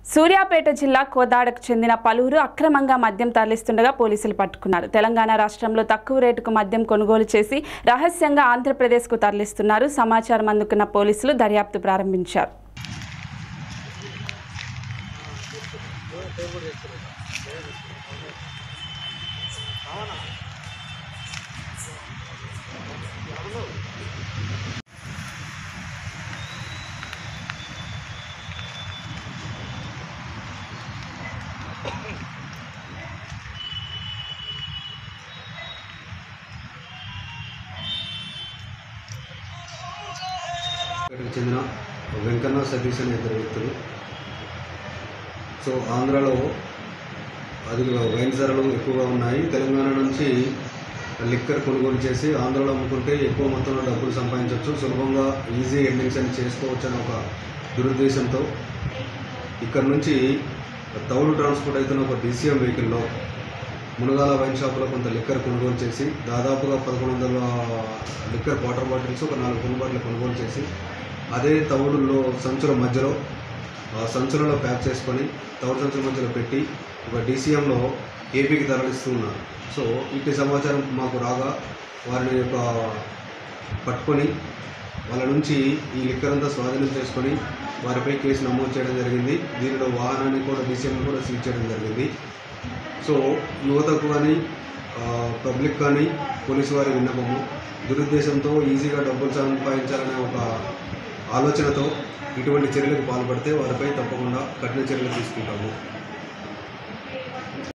సూర్యాపేట జిల్లా కోదాడకు చెందిన పలువురు అక్రమంగా మద్యం తరలిస్తుండగా పోలీసులు పట్టుకున్నారు తెలంగాణ రాష్ట్రంలో తక్కువ రేటుకు మద్యం కొనుగోలు చేసి రహస్యంగా ఆంధ్రప్రదేశ్కు తరలిస్తున్నారు సమాచారం అందుకున్న పోలీసులు దర్యాప్తు ప్రారంభించారు ఇక్కడికి చెందిన వెంకన్న సతీష్ అనే ఇద్దరు వ్యక్తులు సో ఆంధ్రాలో అది వైన్ ధరలు ఎక్కువగా ఉన్నాయి తెలంగాణ నుంచి లిక్కర్ కొనుగోలు చేసి ఆంధ్రాలో అమ్ముకుంటే ఎక్కువ మొత్తంలో డబ్బులు సంపాదించవచ్చు సులభంగా ఈజీ ఎర్నింగ్స్ అని చేసుకోవచ్చు అనే ఒక దురుద్దేశంతో ఇక్కడ నుంచి తౌలు ట్రాన్స్పోర్ట్ అవుతున్న ఒక డీసీఎం వెహికల్లో మునగాల వైన్ షాప్లో కొంత లిక్కర్ కొనుగోలు చేసి దాదాపుగా పదకొండు వందల లిక్కర్ వాటర్ బాటిల్స్ ఒక నాలుగు కొను బాటిల్ కొనుగోలు చేసి అదే తవుడుల్లో సంచుల మధ్యలో ఆ సంచులలో ప్యాక్ చేసుకొని తవుడు సంచుల మధ్యలో పెట్టి ఒక డీసీఎంలో ఏపీకి తరలిస్తూ ఉన్నారు సో ఇట్టి సమాచారం మాకు రాగా వారిని యొక్క పట్టుకొని వాళ్ళ నుంచి ఈ లిక్కర్ అంతా స్వాధీనం చేసుకొని వారిపై కేసు నమోదు చేయడం జరిగింది దీనిలో వాహనాన్ని కూడా డీసీఎం కూడా సీజ్ చేయడం జరిగింది సో యువతకు కానీ పబ్లిక్ కానీ పోలీసు వారి విన్నపము దురుద్దేశంతో ఈజీగా డబ్బులు సంపాదించాలనే ఒక ఆలోచనతో ఇటువంటి చర్యలకు పాల్పడితే వారిపై తప్పకుండా కఠిన చర్యలు తీసుకుంటాము